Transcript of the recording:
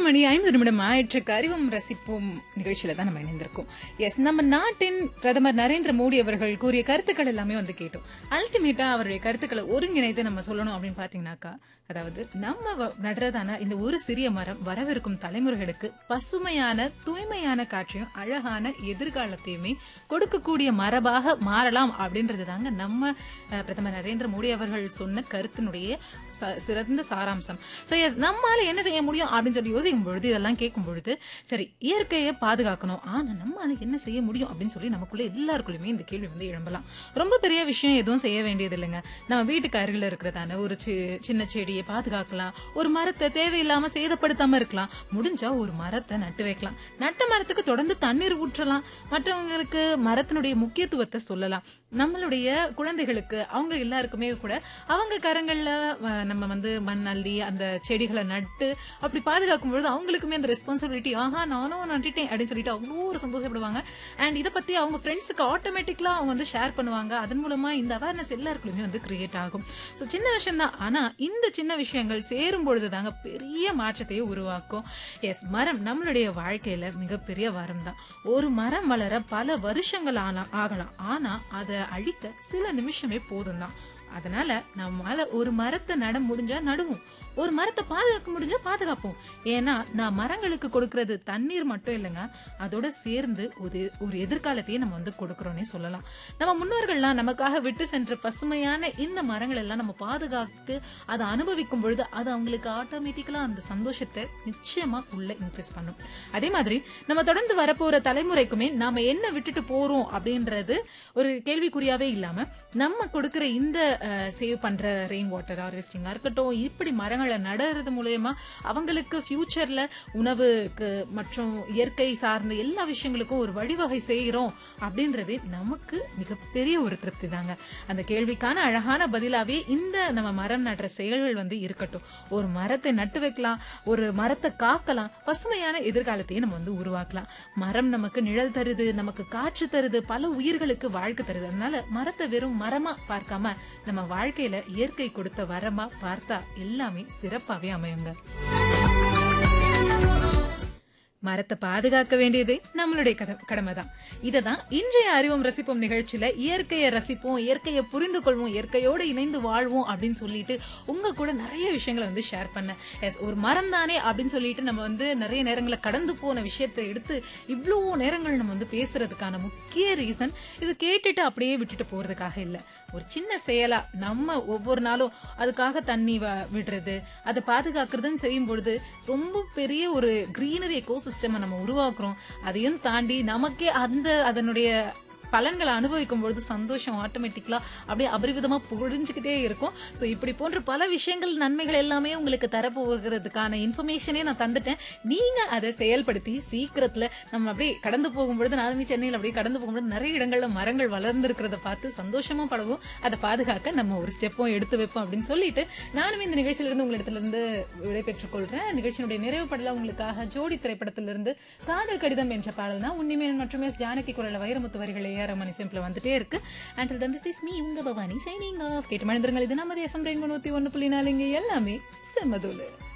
மணி ஐம்பது நிமிடம் ஆயிற்றுக்கு அறிவும் ரசிப்போம் நிகழ்ச்சியில தான் நம்ம இணைந்திருக்கோம் எஸ் நம்ம நாட்டின் பிரதமர் நரேந்திர மோடி அவர்கள் கூறிய கருத்துக்கள் எல்லாமே வந்து கேட்டோம் அல்டிமேட்டா அவருடைய கருத்துக்களை ஒருங்கிணைத்து நம்ம சொல்லணும் அப்படின்னு பாத்தீங்கன்னாக்கா அதாவது நம்ம வ- நடுறதான இந்த ஒரு சிறிய மரம் வரவிருக்கும் தலைமுறைகளுக்கு பசுமையான தூய்மையான காற்றையும் அழகான எதிர்காலத்தையுமே கொடுக்கக்கூடிய மரபாக மாறலாம் அப்படின்றது தாங்க நம்ம அஹ், பிரதமர் நரேந்திர மோடி அவர்கள் சொன்ன கருத்தினுடைய ச- சிறந்த சாராம்சம் ஸோ எஸ் நம்மால என்ன செய்ய முடியும் அப்படின்னு சொல்லி யோசிக்கும் பொழுது இதெல்லாம் கேட்கும் பொழுது சரி இயற்கையை பாதுகாக்கணும் ஆனா நம்மால என்ன செய்ய முடியும் அப்படின்னு சொல்லி நமக்குள்ள எல்லாருக்குள்ளயுமே இந்த கேள்வி வந்து எழும்பலாம் ரொம்ப பெரிய விஷயம் எதுவும் செய்ய வேண்டியது இல்லைங்க நம்ம வீட்டுக்கு அருகில் இருக்கிறதான ஒரு சி- சின்ன செடியை பாதுகாக்கலாம் ஒரு மரத்தை தேவையில்லாம சேதப்படுத்தாம இருக்கலாம் முடிஞ்சா ஒரு மரத்தை நட்டு வைக்கலாம் நட்ட மரத்துக்கு தொடர்ந்து தண்ணீர் ஊற்றலாம் மற்றவங்களுக்கு மரத்தினுடைய முக்கியத்துவத்தை சொல்லலாம் நம்மளுடைய குழந்தைகளுக்கு அவங்க எல்லாருக்குமே கூட அவங்க கரங்கள்ல அஹ், நம்ம வந்து மண் அள்ளி அந்த செடிகளை நட்டு அப்படி பாதுகாக்கும் பொழுது அவங்களுக்குமே அந்த ரெஸ்பான்சிபிலிட்டி ஆஹா நானும் நட்டுட்டேன் அப்படின்னு சொல்லிட்டு அவ்வளோ ஒரு சந்தோஷப்படுவாங்க அண்ட் இதை பத்தி அவங்க ஃப்ரெண்ட்ஸுக்கு ஆட்டோமேட்டிக்கலா அவங்க வந்து ஷேர் பண்ணுவாங்க அதன் மூலமா இந்த அவேர்னஸ் எல்லாருக்குள்ளயுமே வந்து கிரியேட் ஆகும் ஸோ சின்ன விஷயம் தான் ஆனா இந்த சின்ன விஷயங்கள் சேரும் பொழுது தாங்க பெரிய மாற்றத்தையே உருவாக்கும் எஸ் மரம் நம்மளுடைய வாழ்க்கையில மிகப்பெரிய வரம் தான் ஒரு மரம் வளர பல வருஷங்கள் ஆனா ஆகலாம் ஆனா அதை அழிக்க சில நிமிஷமே போதும் தான் அதனால நம்மால ஒரு மரத்தை நட முடிஞ்சா நடுவோம் ஒரு மரத்தை பாதுகாக்க முடிஞ்சா பாதுகாப்போம் ஏன்னா நான் மரங்களுக்கு கொடுக்கறது தண்ணீர் மட்டும் இல்லைங்க அதோட சேர்ந்து ஒரு ஒரு எதிர்காலத்தையே நம்ம வந்து கொடுக்கறோம்னே சொல்லலாம் நம்ம முன்னோர்கள்லாம் நமக்காக விட்டு சென்ற பசுமையான இந்த மரங்கள் எல்லாம் நம்ம பாதுகாத்து அதை அனுபவிக்கும் பொழுது அது அவங்களுக்கு ஆட்டோமேட்டிக்கலா அந்த சந்தோஷத்தை நிச்சயமா உள்ள இன்க்ரீஸ் பண்ணும் அதே மாதிரி நம்ம தொடர்ந்து வரப்போற தலைமுறைக்குமே நாம என்ன விட்டுட்டு போறோம் அப்படின்றது ஒரு கேள்விக்குறியாவே இல்லாம நம்ம கொடுக்கிற இந்த சேவ் பண்ற ரெயின் வாட்டர் ஹார்வெஸ்டிங்கா இருக்கட்டும் இப்படி மரங்களை நடுறது மூலயமா அவங்களுக்கு ஃபியூச்சர்ல உணவுக்கு மற்றும் இயற்கை சார்ந்த எல்லா விஷயங்களுக்கும் ஒரு வழிவகை செய்கிறோம் அப்படின்றது நமக்கு மிகப்பெரிய ஒரு திருப்தி தாங்க அந்த கேள்விக்கான அழகான பதிலாவே இந்த நம்ம மரம் நடுற செயல்கள் வந்து இருக்கட்டும் ஒரு மரத்தை நட்டு வைக்கலாம் ஒரு மரத்தை காக்கலாம் பசுமையான எதிர்காலத்தையும் நம்ம வந்து உருவாக்கலாம் மரம் நமக்கு நிழல் தருது நமக்கு காற்று தருது பல உயிர்களுக்கு வாழ்க்கை தருது அதனால மரத்தை வெறும் மரமா பார்க்காம நம்ம வாழ்க்கையில இயற்கை கொடுத்த வரமா பார்த்தா எல்லாமே சிறப்பாவே அமையுங்க மரத்தை பாதுகாக்க வேண்டியது நம்மளுடைய கத- கடமை தான் இதை தான் இன்றைய அறிவோம் ரசிப்போம் நிகழ்ச்சியில இயற்கையை ரசிப்போம் இயற்கையை புரிந்து கொள்வோம் இயற்கையோடு இணைந்து வாழ்வோம் அப்படின்னு சொல்லிட்டு உங்க கூட நிறைய விஷயங்களை வந்து ஷேர் பண்ணேன் எஸ் ஒரு மரம் தானே அப்படின்னு சொல்லிட்டு நம்ம வந்து நிறைய நேரங்களில் கடந்து போன விஷயத்தை எடுத்து இவ்வளோ நேரங்கள் நம்ம வந்து பேசுறதுக்கான முக்கிய ரீசன் இது கேட்டுட்டு அப்படியே விட்டுட்டு போறதுக்காக இல்லை ஒரு சின்ன செயலா நம்ம ஒவ்வொரு நாளும் அதுக்காக தண்ணி வ- விடுறது அதை பாதுகாக்கிறதுன்னு செய்யும் பொழுது ரொம்ப பெரிய ஒரு கிரீனரி எக்கோசிஸ்டம் நம்ம உருவாக்குறோம் அதையும் தாண்டி நமக்கே அந்த அதனுடைய பலன்களை அனுபவிக்கும் பொழுது சந்தோஷம் ஆட்டோமேட்டிக்கலா அப்படியே அபரிவிதமா புரிஞ்சுக்கிட்டே இருக்கும் ஸோ இப்படி போன்ற பல விஷயங்கள் நன்மைகள் எல்லாமே உங்களுக்கு தரப்போகிறதுக்கான இன்ஃபர்மேஷனே நான் தந்துட்டேன் நீங்க அதை செயல்படுத்தி சீக்கிரத்துல நம்ம அப்படியே கடந்து போகும்பொழுது நானுமே சென்னையில் அப்படியே கடந்து போகும்பொழுது நிறைய இடங்கள்ல மரங்கள் வளர்ந்து இருக்கிறத பார்த்து சந்தோஷமா படுவோம் அதை பாதுகாக்க நம்ம ஒரு ஸ்டெப்பும் எடுத்து வைப்போம் அப்படின்னு சொல்லிட்டு நானுமே இந்த நிகழ்ச்சியில இருந்து உங்களிடத்துல இருந்து விடைபெற்றுக் கொள்றேன் நிகழ்ச்சியினுடைய நிறைவு படல உங்களுக்காக ஜோடி திரைப்படத்திலிருந்து காதல் கடிதம் என்ற பாடல் தான் உன்னிமேன் மற்றும் எஸ் ஜானகி குரல வைரமுத்து வரிகள் ஏஆர் மணி சிம்பிள் வந்துட்டே இருக்கு and then this is me உங்க பவானி சைனிங் ஆஃப் கேட்டு மனிதர்கள் இது நமது எஃப்எம் ரெண்டு நூத்தி ஒன்னு புள்ளி நாலு இங்க எல்லாமே செம்மதூலு